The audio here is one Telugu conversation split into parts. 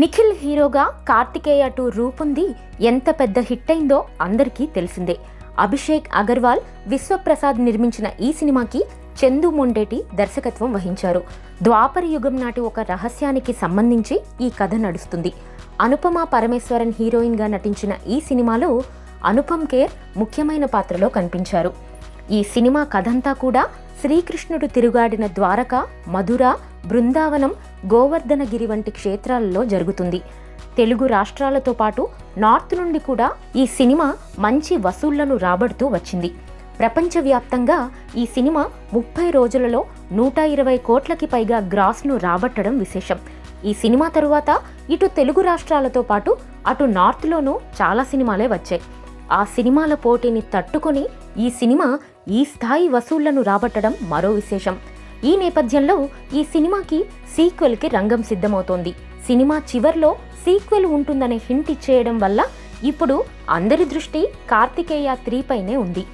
నిఖిల్ హీరోగా కార్తికేయ టూ రూపొంది ఎంత పెద్ద హిట్ అయిందో అందరికీ తెలిసిందే అభిషేక్ అగర్వాల్ విశ్వప్రసాద్ నిర్మించిన ఈ సినిమాకి చందు మొండేటి దర్శకత్వం వహించారు ద్వాపర యుగం నాటి ఒక రహస్యానికి సంబంధించి ఈ కథ నడుస్తుంది అనుపమ పరమేశ్వరన్ హీరోయిన్గా నటించిన ఈ సినిమాలో అనుపమ్ ఖేర్ ముఖ్యమైన పాత్రలో కనిపించారు ఈ సినిమా కథంతా కూడా శ్రీకృష్ణుడు తిరుగాడిన ద్వారక మధుర బృందావనం గోవర్ధనగిరి వంటి క్షేత్రాలలో జరుగుతుంది తెలుగు రాష్ట్రాలతో పాటు నార్త్ నుండి కూడా ఈ సినిమా మంచి వసూళ్లను రాబడుతూ వచ్చింది ప్రపంచవ్యాప్తంగా ఈ సినిమా ముప్పై రోజులలో నూట ఇరవై కోట్లకి పైగా గ్రాస్ను రాబట్టడం విశేషం ఈ సినిమా తరువాత ఇటు తెలుగు రాష్ట్రాలతో పాటు అటు నార్త్లోనూ చాలా సినిమాలే వచ్చాయి ఆ సినిమాల పోటీని తట్టుకొని ఈ సినిమా ఈ స్థాయి వసూళ్లను రాబట్టడం మరో విశేషం ఈ నేపథ్యంలో ఈ సినిమాకి సీక్వెల్కి రంగం సిద్ధమవుతోంది సినిమా చివర్లో సీక్వెల్ ఉంటుందనే హింట్ ఇచ్చేయడం వల్ల ఇప్పుడు అందరి దృష్టి కార్తికేయ త్రీ పైనే ఉంది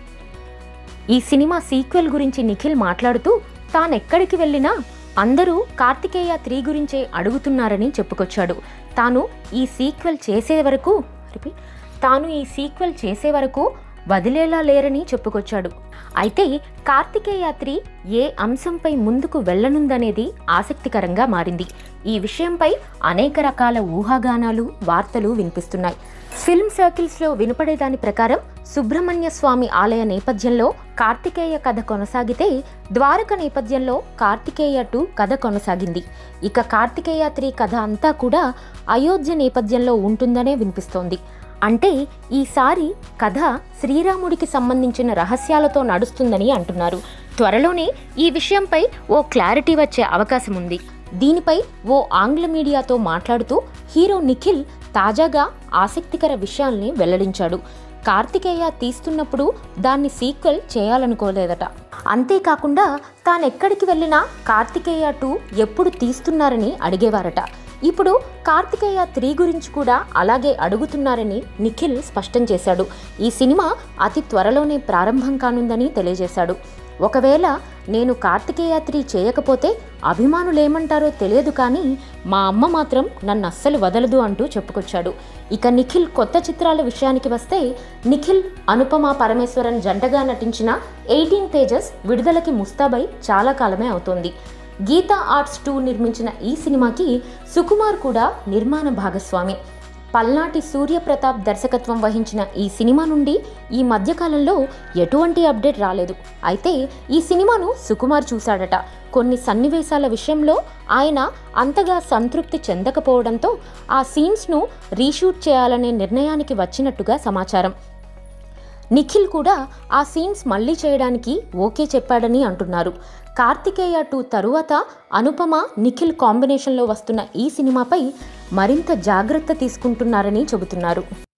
ఈ సినిమా సీక్వెల్ గురించి నిఖిల్ మాట్లాడుతూ తానెక్కడికి వెళ్ళినా అందరూ కార్తికేయ త్రీ గురించే అడుగుతున్నారని చెప్పుకొచ్చాడు తాను ఈ సీక్వెల్ చేసే వరకు రిపీట్ తాను ఈ సీక్వెల్ చేసే వరకు వదిలేలా లేరని చెప్పుకొచ్చాడు అయితే కార్తికేయ త్రీ ఏ అంశంపై ముందుకు వెళ్ళనుందనేది ఆసక్తికరంగా మారింది ఈ విషయంపై అనేక రకాల ఊహాగానాలు వార్తలు వినిపిస్తున్నాయి ఫిల్మ్ సర్కిల్స్లో వినపడేదాని ప్రకారం సుబ్రహ్మణ్య స్వామి ఆలయ నేపథ్యంలో కార్తికేయ కథ కొనసాగితే ద్వారక నేపథ్యంలో కార్తికేయ టూ కథ కొనసాగింది ఇక కార్తికేయ త్రీ కథ అంతా కూడా అయోధ్య నేపథ్యంలో ఉంటుందనే వినిపిస్తోంది అంటే ఈసారి కథ శ్రీరాముడికి సంబంధించిన రహస్యాలతో నడుస్తుందని అంటున్నారు త్వరలోనే ఈ విషయంపై ఓ క్లారిటీ వచ్చే అవకాశం ఉంది దీనిపై ఓ ఆంగ్ల మీడియాతో మాట్లాడుతూ హీరో నిఖిల్ తాజాగా ఆసక్తికర విషయాల్ని వెల్లడించాడు కార్తికేయ తీస్తున్నప్పుడు దాన్ని సీక్వెల్ చేయాలనుకోలేదట అంతేకాకుండా తానెక్కడికి వెళ్ళినా కార్తికేయ టూ ఎప్పుడు తీస్తున్నారని అడిగేవారట ఇప్పుడు కార్తికేయ త్రీ గురించి కూడా అలాగే అడుగుతున్నారని నిఖిల్ స్పష్టం చేశాడు ఈ సినిమా అతి త్వరలోనే ప్రారంభం కానుందని తెలియజేశాడు ఒకవేళ నేను కార్తికేయ త్రీ చేయకపోతే అభిమానులు ఏమంటారో తెలియదు కానీ మా అమ్మ మాత్రం నన్ను అస్సలు వదలదు అంటూ చెప్పుకొచ్చాడు ఇక నిఖిల్ కొత్త చిత్రాల విషయానికి వస్తే నిఖిల్ అనుపమ పరమేశ్వరన్ జంటగా నటించిన ఎయిటీన్ తేజస్ విడుదలకి ముస్తాబై చాలా కాలమే అవుతోంది గీతా ఆర్ట్స్ టూ నిర్మించిన ఈ సినిమాకి సుకుమార్ కూడా నిర్మాణ భాగస్వామి పల్నాటి సూర్యప్రతాప్ దర్శకత్వం వహించిన ఈ సినిమా నుండి ఈ మధ్యకాలంలో ఎటువంటి అప్డేట్ రాలేదు అయితే ఈ సినిమాను సుకుమార్ చూశాడట కొన్ని సన్నివేశాల విషయంలో ఆయన అంతగా సంతృప్తి చెందకపోవడంతో ఆ సీన్స్ను రీషూట్ చేయాలనే నిర్ణయానికి వచ్చినట్టుగా సమాచారం నిఖిల్ కూడా ఆ సీన్స్ మళ్ళీ చేయడానికి ఓకే చెప్పాడని అంటున్నారు కార్తికేయ టూ తరువాత అనుపమ నిఖిల్ కాంబినేషన్లో వస్తున్న ఈ సినిమాపై మరింత జాగ్రత్త తీసుకుంటున్నారని చెబుతున్నారు